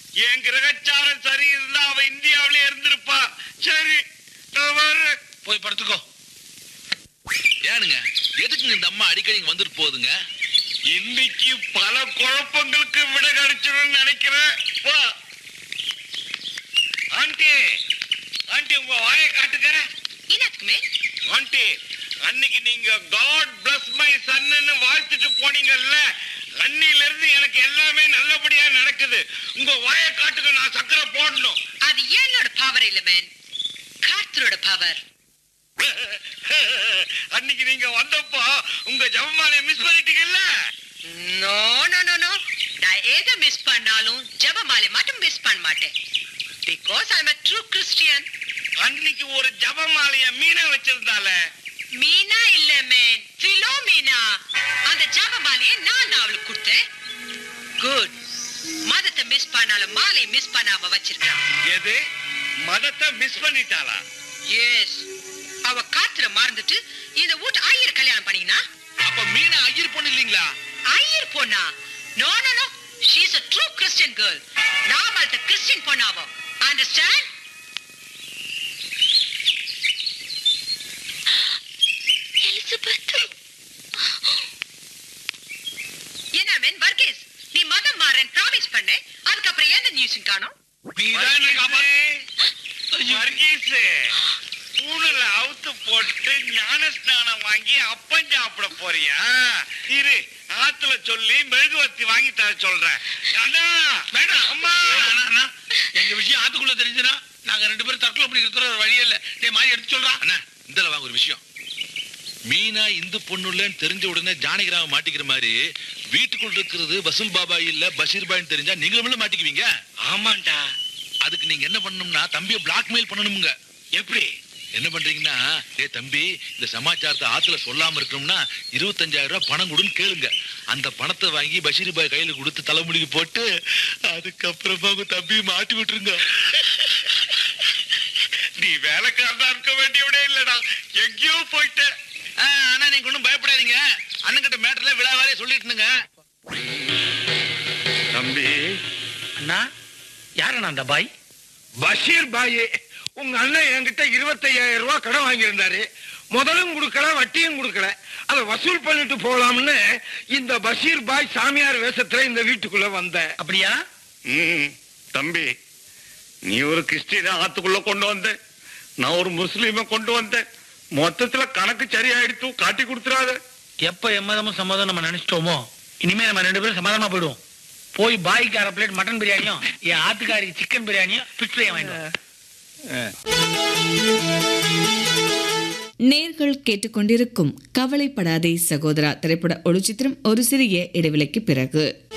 என் கிரகச்சாரம் சரி இருந்தா அவ இந்தியாவிலே இருந்திருப்பா சரி நான் வர்றேன் போய் படுத்துக்கோ ஏனுங்க எதுக்குங்க இந்த அம்மா அடிக்கடி இங்க வந்துட்டு போகுதுங்க இன்னைக்கு பல குழப்பங்களுக்கு விட கிடைச்சிடும் நினைக்கிறேன் வா ஆண்டி ஆண்டி உங்க வாயை காட்டுங்க இனத்துக்குமே ஆண்டி அன்னைக்கு நீங்க காட் bless மை சன்னு வாழ்த்துட்டு போனீங்கல்ல அன்னில இருந்து எனக்கு எல்லாமே நல்லபடியா நடக்குது உங்க வாயை காட்டுங்க நான் சக்கரை போடணும் அது என்னோட பவர் இல்ல மேன் கார்த்தரோட பவர் அன்னைக்கு நீங்க வந்தப்போ உங்க ஜபமாலையை மிஸ் பண்ணிட்டீங்கல்ல நோ நோ நோ நோ நான் எதை மிஸ் பண்ணாலும் ஜெபமாலை மட்டும் மிஸ் பண்ண மாட்டேன் because I am a true Christian அன்னைக்கு ஒரு ஜபமாலைய மீனா வச்சிருந்தால மீனா இல்ல மேன் பிலோமீனா அந்த ஜெபமாலையை நான் தான் அவளுக்கு கொடுத்தேன் குட் மதத்தை மிஸ் பண்ணாலும் மாலை மிஸ் பண்ணாம வச்சிருக்கான் எது மதத்தை மிஸ் பண்ணிட்டாளா எஸ் அவ காத்துல மறந்துட்டு இந்த வீட்டு ஐயர் கல்யாணம் பண்ணீங்கன்னா அப்ப மீனா ஐயர் பொண்ணு இல்லீங்களா ஐயர் பொண்ணா no no no she is a true Christian girl நாம கிறிஸ்டியன் பொண்ணாவோ அண்டர்ஸ்டாண்ட் எலிசபெத் என்ன மேன் வர்கீஸ் நீ மதம் மாறேன் ப்ராமிஸ் பண்ணு அதுக்கப்புறம் எந்த நியூஸும் காணோம் நீதான் என்ன காப்பாத்து வர்கீஸ் பூணுல அவுத்து போட்டு ஞான ஸ்நானம் வாங்கி அப்பம் சாப்பிட போறியா இரு ஆத்துல சொல்லி மெழுகுவர்த்தி வாங்கி தர சொல்றேன் அண்ணா வேண்டாம் அம்மா அண்ணா, அண்ணா, எங்க விஷயம் ஆத்துக்குள்ள தெரிஞ்சுனா நாங்க ரெண்டு பேரும் தற்கொலை பண்ணிக்கிறது ஒரு வழியே இல்ல டேய் மாதிரி எடுத்து சொல்றா அண்ணா இந்தல வாங்க ஒரு விஷயம் மீனா இந்து பொண்ணு இல்லைன்னு தெரிஞ்ச உடனே ஜானகிராம மாட்டிக்கிற மாதிரி வீட்டுக்குள்ள இருக்கிறது வசூல் பாபா இல்ல பஷீர் பாய்னு தெரிஞ்சா நீங்களும் மாட்டிக்குவீங்க ஆமாண்டா அதுக்கு நீங்க என்ன பண்ணணும்னா தம்பியை பிளாக்மெயில் பண்ணணுமுங்க எப்படி என்ன பண்றீங்கன்னா டேய் தம்பி இந்த சமாச்சாரத்தை ஆத்துல சொல்லாம இருக்கணும்னா இருபத்தஞ்சாயிரம் ரூபாய் பணம் கொடுன்னு கேளுங்க அந்த பணத்தை வாங்கி பஷீர் பாய் கையில கொடுத்து தலைமுடிக்கு போட்டு அதுக்கப்புறமா உங்க தம்பியை மாட்டி விட்டுருங்க நீ வேலைக்காரனா இருக்க வேண்டியவனே இல்லடா எங்கேயோ போயிட்ட ஆ, ஆனா நீங்க ஒண்ணும் பயப்படாதீங்க அண்ணன் கிட்ட மேட்டர்ல விழாவாரே சொல்லிட்டுனுங்க தம்பி அண்ணா யாரண்ணா அந்த பாய் பஷீர் பாய் உங்க அண்ணன் என்கிட்ட இருபத்தையாயிரம் ரூபாய் கடன் வாங்கியிருந்தாரு முதலும் கொடுக்கல வட்டியும் கொடுக்கல அதை வசூல் பண்ணிட்டு போலாம்னு இந்த பஷீர் பாய் சாமியார் வேஷத்துல இந்த வீட்டுக்குள்ள வந்தேன் அப்படியா ம், தம்பி நீ ஒரு கிறிஸ்டியனை ஆத்துக்குள்ள கொண்டு வந்த நான் ஒரு முஸ்லீமை கொண்டு வந்தேன் மொத்தத்துல கணக்கு சரியாயிடுத்து காட்டி கொடுத்துறாத எப்ப எம்மதமும் சம்மதம் நம்ம நினைச்சிட்டோமோ இனிமே நம்ம ரெண்டு பேரும் சமாதானமா போயிடுவோம் போய் பாய்க்கு அரை பிளேட் மட்டன் பிரியாணியும் என் ஆத்துக்காரிக்கு சிக்கன் பிரியாணியும் ஃபிஷ் ஃப்ரையும் வாங்கிட்டு வா. நேர்கள் கேட்டுக்கொண்டிருக்கும் கவலைப்படாதே சகோதரா திரைப்பட ஒளிச்சித்திரம் ஒரு சிறிய இடைவெளிக்கு பிறகு